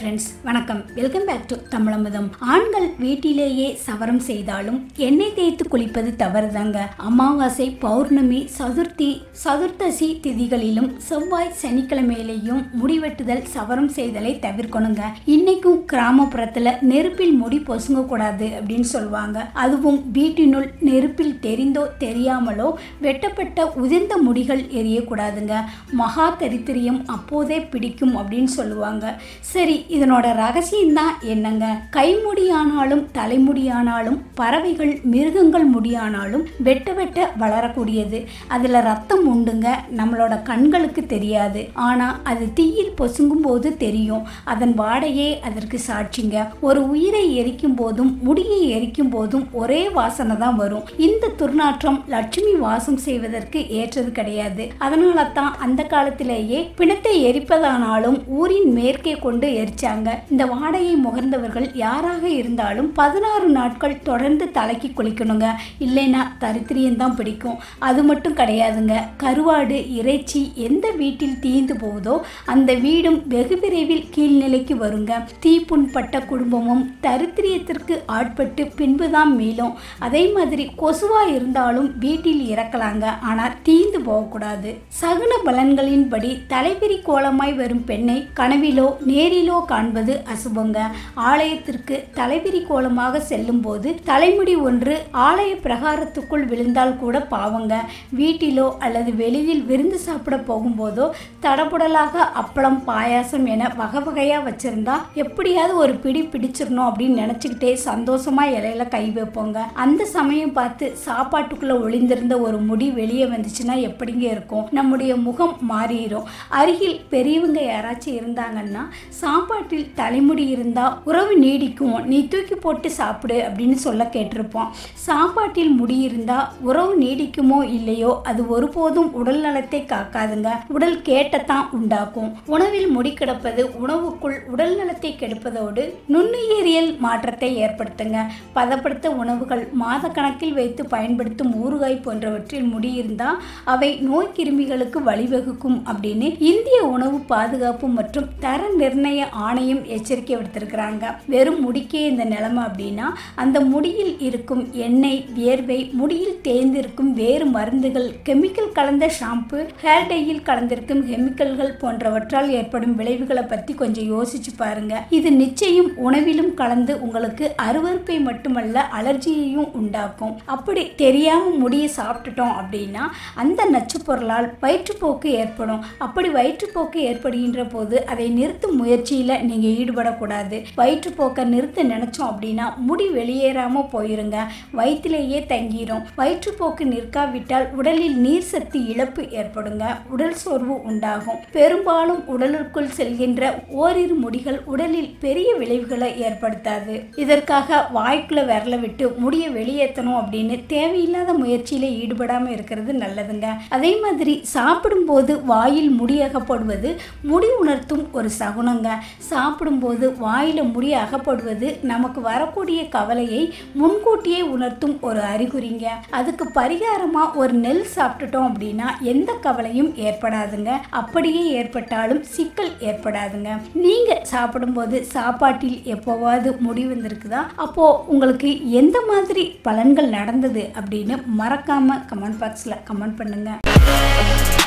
friends வணக்கம் welcome back to தமிழமுதம் ஆண்கள் வீட்டிலேயே சவரம் செய்தாலும் எண்ணெய் தேய்த்து குளிப்பது தவறுதாங்க அமாவாசை பௌர்ணமி சதுர்த்தி சதுர்த்தசி திதிகளிலும் செவ்வாய் சனிக்கிழமையிலையும் முடிவெட்டுதல் சவரம் செய்தலை தவிர்க்கணுங்க இன்னைக்கும் கிராமப்புறத்துல நெருப்பில் முடி பொசுங்க கூடாது அப்படின்னு சொல்லுவாங்க அதுவும் வீட்டினுள் நெருப்பில் தெரிந்தோ தெரியாமலோ வெட்டப்பட்ட உதிர்ந்த முடிகள் எரியக்கூடாதுங்க மகா தரித்திரியம் அப்போதே பிடிக்கும் அப்படின்னு சொல்லுவாங்க சரி இதனோட ரகசியம் தான் என்னங்க கைமுடியானாலும் தலைமுடியானாலும் பறவைகள் மிருகங்கள் முடியானாலும் வெட்ட வெட்ட வளரக்கூடியது அதுல ரத்தம் உண்டுங்க நம்மளோட கண்களுக்கு தெரியாது ஆனா அது தீயில் பொசுங்கும் போது தெரியும் அதன் வாடையே அதற்கு சாட்சிங்க ஒரு உயிரை எரிக்கும் போதும் முடியை எரிக்கும் போதும் ஒரே வாசனை தான் வரும் இந்த துர்நாற்றம் லட்சுமி வாசம் செய்வதற்கு ஏற்றது கிடையாது அதனால தான் அந்த காலத்திலேயே பிணத்தை எரிப்பதானாலும் ஊரின் மேற்கே கொண்டு எரிச்சாங்க இந்த வாடையை முகர்ந்தவர்கள் யாராக இருந்தாலும் பதினாறு நாட்கள் தொடர்ந்து தலைக்கு குளிக்கணுங்க இல்லைன்னா தரித்திரியம் தான் பிடிக்கும் அது மட்டும் கிடையாதுங்க கருவாடு இறைச்சி எந்த வீட்டில் தீந்து போகுதோ அந்த வீடும் வெகு விரைவில் கீழ்நிலைக்கு வருங்க தீப்புண்பட்ட குடும்பமும் தரித்திரியத்திற்கு ஆட்பட்டு பின்புதான் மீளும் அதே மாதிரி கொசுவா இருந்தாலும் வீட்டில் இறக்கலாங்க ஆனால் தீந்து போகக்கூடாது சகுன பலன்களின்படி தலைவிரி கோலமாய் வரும் பெண்ணை கனவிலோ நேரிலோ காண்பது அசுபங்க ஆலயத்திற்கு தலைவிரி கோலமாக செல்லும் போது தலைமுடி ஒன்று ஆலய பிரகாரத்துக்குள் விழுந்தால் கூட பாவங்க வீட்டிலோ அல்லது வெளியில் விருந்து சாப்பிட போகும்போதோ தடபுடலாக அப்பளம் பாயாசம் என வகை வகையாக வச்சிருந்தா எப்படியாவது ஒரு பிடி பிடிச்சிடணும் அப்படின்னு நினச்சிக்கிட்டே சந்தோஷமா இலையில கை வைப்போங்க அந்த சமயம் பார்த்து சாப்பாட்டுக்குள்ள ஒளிந்திருந்த ஒரு முடி வெளியே வந்துச்சுன்னா எப்படிங்க இருக்கும் நம்முடைய முகம் மாறிடும் அருகில் பெரியவங்க யாராச்சும் இருந்தாங்கன்னா சாப்பாட்டில் தலைமுடி இருந்தா உறவு நீடிக்கும் நீ தூக்கி போட்டு சாப்பிடு அப்படின்னு சொல்ல கேட்டிருப்போம் சாப்பாட்டில் முடி இருந்தா உறவு நீடிக்குமோ இல்லையோ அது ஒருபோதும் உடல் நலத்தை காக்காதுங்க உடல் கேட்டத்தான் உண்டாக்கும் உணவில் முடி கிடப்பது உணவுக்குள் உடல் நலத்தை கெடுப்பதோடு நுண்ணுயிரியல் மாற்றத்தை ஏற்படுத்துங்க பதப்படுத்த உணவுகள் மாத கணக்கில் வைத்து பயன்படுத்தும் ஊறுகாய் போன்றவற்றில் முடி இருந்தா அவை நோய் கிருமிகளுக்கு வழிவகுக்கும் அப்படின்னு இந்திய உணவு பாதுகாப்பு மற்றும் தர நிர்ணய ஆணையம் எச்சரிக்கை விடுத்திருக்கிறாங்க வெறும் முடிக்கே இந்த நிலைமை அப்படின்னா அந்த முடியில் இருக்கும் எண்ணெய் வியர்வை முடியில் தேர்ந்திருக்கும் வேறு மருந்துகள் கெமிக்கல் கலந்த ஷாம்பு ஹேர் டையில் கலந்திருக்கும் கெமிக்கல்கள் போன்றவற்றால் ஏற்படும் விளைவுகளை பற்றி கொஞ்சம் யோசிச்சு பாருங்க இது நிச்சயம் உணவிலும் கலந்து உங்களுக்கு அருவருப்பை மட்டுமல்ல அலர்ஜியையும் உண்டாக்கும் அப்படி தெரியாம முடியை சாப்பிட்டுட்டோம் அப்படின்னா அந்த நச்சுப் பொருளால் வயிற்றுப்போக்கு ஏற்படும் அப்படி வயிற்றுப்போக்கு ஏற்படுகின்ற போது அதை நிறுத்தும் முயற்சியில் நீங்கள் ஈடுபடக்கூடாது வயிற்றுப்போக்கை நிறுத்த நினைச்சோம் அப்படின்னா முடி வெளியேறாம போயிருங்க வயிற்றிலேயே தங்கிரும் வயிற்றுப்போக்கு நிற்காவிட்டால் உடலில் நீர் சத்து இழப்பு ஏற்படுங்க உடல் சோர்வு உண்டாகும் பெரும்பாலும் உடலுக்குள் செல்கின்ற ஓரிரு முடிகள் உடலில் பெரிய விளைவுகளை ஏற்படுத்தாது இதற்காக வாய்க்குள்ள விரல விட்டு முடியை வெளியேற்றணும் அப்படின்னு தேவையில்லாத முயற்சியில ஈடுபடாம இருக்கிறது நல்லதுங்க அதே மாதிரி சாப்பிடும்போது வாயில் முடி அகப்படுவது முடி உணர்த்தும் ஒரு சகுனங்க சாப்பிடும்போது வாயில முடி அகப்படுவது நமக்கு வரக்கூடிய கவலையை முன்கூட்டியே உணர்த்தும் ஒரு அறிகுறிங்க அதுக்கு பரிகாரமா ஒரு நெல் சாப்பிட்டுட்டோம் அப்படின்னா எந்த கவலையும் ஏற்படாதுங்க அப்படியே ஏற்பட்டாலும் சிக்கல் ஏற்படாதுங்க நீங்க சாப்பிடும்போது சாப்பாட்டில் எப்போவாவது முடி வந்திருக்குதா அப்போ உங்களுக்கு எந்த மாதிரி பலன்கள் நடந்தது அப்படின்னு மறக்காம கமெண்ட் பாக்ஸ்ல கமெண்ட் பண்ணுங்க